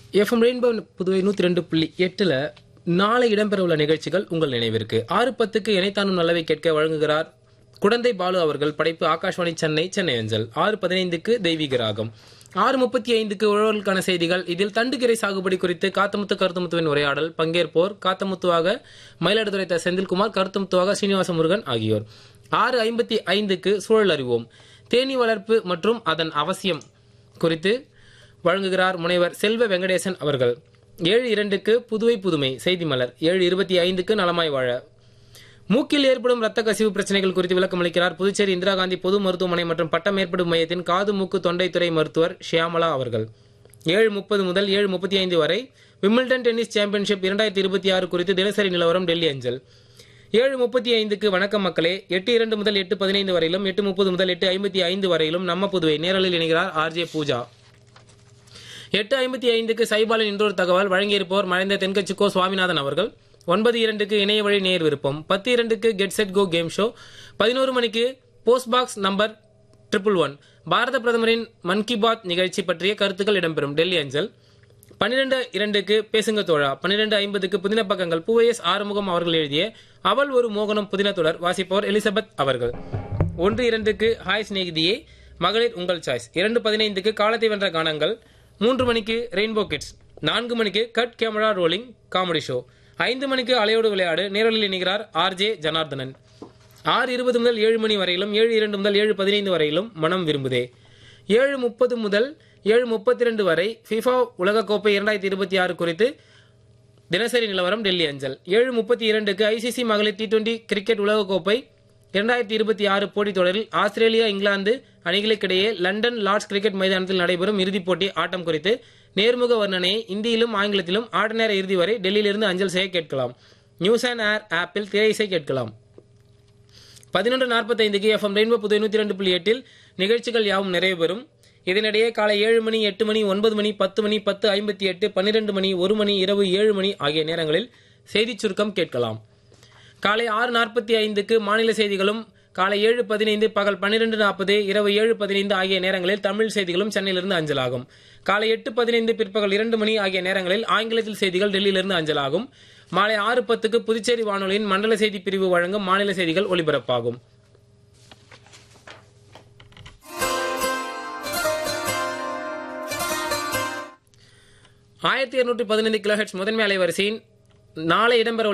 FM rainbow Puduvai நூத்தி ரெண்டு புள்ளி எட்டுல நாளை இடம்பெறவுள்ள நிகழ்ச்சிகள் உங்கள் நினைவிற்கு ஆறு பத்துக்கு இணைத்தானும் நல்லவை கேட்க வழங்குகிறார் குடந்தை பாலு அவர்கள் படைப்பு ஆகாஷ்வாணி சென்னை சென்னை அஞ்சல் ஆறு பதினைந்துக்கு தெய்வீக ராகம் ஆறு முப்பத்தி ஐந்துக்கு உழவர்களுக்கான செய்திகள் இதில் தண்டுகீரை சாகுபடி குறித்து காத்தமுத்து கருத்துமுத்துவின் உரையாடல் பங்கேற்போர் காத்தமுத்துவாக மயிலாடுதுறை த. செந்தில்குமார் கருத்துமுத்துவாக சீனிவாச முருகன் ஆகியோர் ஆறு ஐம்பத்தி ஐந்துக்கு சூழல் அறிவோம் தேனீ வளர்ப்பு மற்றும் அதன் அவசியம் குறித்து வழங்குகிறார் முனைவர் செல்வ வெங்கடேசன் அவர்கள் ஏழு இரண்டுக்கு புதுவை புதுமை செய்தி மலர் ஏழு இருபத்தி ஐந்துக்கு நலமாய் வாழ மூக்கில் ஏற்படும் ரத்த கசிவு பிரச்சனைகள் குறித்து விளக்கம் அளிக்கிறார் புதுச்சேரி இந்திரா காந்தி பொது மருத்துவமனை மற்றும் பட்டம் ஏற்படும் மையத்தின் காது மூக்கு தொண்டைத்துறை மருத்துவர் ஷியாமலா அவர்கள் ஏழு முப்பது முதல் ஏழு முப்பத்தி ஐந்து வரை விம்பிள்டன் டென்னிஸ் சாம்பியன்ஷிப் இரண்டாயிரத்தி இருபத்தி ஆறு குறித்து தினசரி நிலவரம் டெல்லி அஞ்சல் ஏழு முப்பத்தி ஐந்துக்கு வணக்கம் மக்களே எட்டு இரண்டு முதல் எட்டு பதினைந்து வரையிலும் எட்டு முப்பது முதல் எட்டு ஐம்பத்தி ஐந்து வரையிலும் நம்ம புதுவை நேரலில் இணைகிறார் ஆர்ஜே பூஜா எட்டு ஐம்பத்தி ஐந்துக்கு சைபாலின் இன்றொரு தகவல் வழங்கியிருப்போர் மறைந்த தென்கட்சிக்கோ சுவாமிநாதன் அவர்கள் ஒன்பது இரண்டுக்கு இணைய வழி நேர் விருப்பம் பத்து இரண்டுக்கு get set go game show பதினோரு மணிக்கு post box number triple one பாரத பிரதமரின் மன் கி பாத் நிகழ்ச்சி பற்றிய கருத்துக்கள் இடம்பெறும் டெல்லி அஞ்சல் பன்னிரண்டு இரண்டுக்கு பேசுங்க தோழா பன்னிரண்டு ஐம்பதுக்கு புதின பக்கங்கள் பூவைஎஸ் ஆறுமுகம் அவர்கள் எழுதிய அவள் ஒரு மோகனம் புதின தொடர் வாசிப்பவர் எலிசபெத் அவர்கள் ஒன்று இரண்டுக்கு ஹாய் சிநேகிதியே மகளிர் உங்கள் சாய்ஸ் இரண்டு பதினைந்துக்கு காலத்தை வென்ற கானங்கள் மூன்று மணிக்கு ரெயின்போ கிட்ஸ் நான்கு மணிக்கு cut camera rolling comedy show ஐந்து மணிக்கு அலையோடு விளையாடு நேரலில் இணைகிறார் ஆர்ஜே ஜனார்தனன் ஆறு இருபது முதல் ஏழு மணி வரையிலும் ஏழு இரண்டு முதல் ஏழு பதினைந்து வரையிலும் மனம் விரும்புதே ஏழு முப்பது முதல் ஏழு முப்பத்தி ரெண்டு வரை ஃபிஃபா உலகக்கோப்பை இரண்டாயிரத்தி இருபத்தி ஆறு குறித்து தினசரி நிலவரம் டெல்லி அஞ்சல் ஏழு முப்பத்தி இரண்டுக்கு ஐசிசி மகளிர் டி டுவெண்டி கிரிக்கெட் உலகக்கோப்பை இரண்டாயிரத்தி இருபத்தி ஆறு போட்டித் தொடரில் ஆஸ்திரேலியா இங்கிலாந்து அணிகளுக்கிடையே லண்டன் லார்ட்ஸ் கிரிக்கெட் மைதானத்தில் நடைபெறும் இறுதிப் போட்டி ஆட்டம் குறித்து நேர்முக வர்ணனையை இந்தியிலும் ஆங்கிலத்திலும் ஆட்ட நேர இறுதி வரை டெல்லியிலிருந்து அஞ்சல் செய்ய கேட்கலாம் நியூஸ் அண்ட் ஏர் ஆப்பில் திரை இசை கேட்கலாம் பதினொன்று நாற்பத்தைந்துக்கு எஃப்எம் ரெயின்போ புது நூற்றி ரெண்டு புள்ளி எட்டில் நிகழ்ச்சிகள் யாவும் நிறைவு பெறும் இதனிடையே காலை ஏழு மணி எட்டு மணி ஒன்பது மணி பத்து மணி பத்து ஐம்பத்தி எட்டு பன்னிரண்டு மணி ஒரு மணி இரவு ஏழு மணி ஆகிய நேரங்களில் செய்திச் சுருக்கம் கேட்கலாம் காலை ஆறு நாற்பத்தி ஐந்துக்கு மாநில செய்திகளும் காலை ஏழு பதினைந்து பகல் பன்னிரண்டு நாற்பது இரவு ஏழு பதினைந்து ஆகிய நேரங்களில் தமிழ் செய்திகளும் சென்னையிலிருந்து அஞ்சலாகும் காலை எட்டு பதினைந்து பிற்பகல் இரண்டு மணி ஆகிய நேரங்களில் ஆங்கிலத்தில் செய்திகள் டெல்லியிலிருந்து அஞ்சலாகும் மாலை ஆறு பத்துக்கு புதுச்சேரி வானொலியின் மண்டல செய்தி பிரிவு வழங்கும் மாநில செய்திகள் ஒலிபரப்பாகும் ஆயிரத்தி இருநூற்றி பதினைந்து கிலோஹெட்ஸ் முதன்மை அலைவரிசையின் நாளை இடம்பெற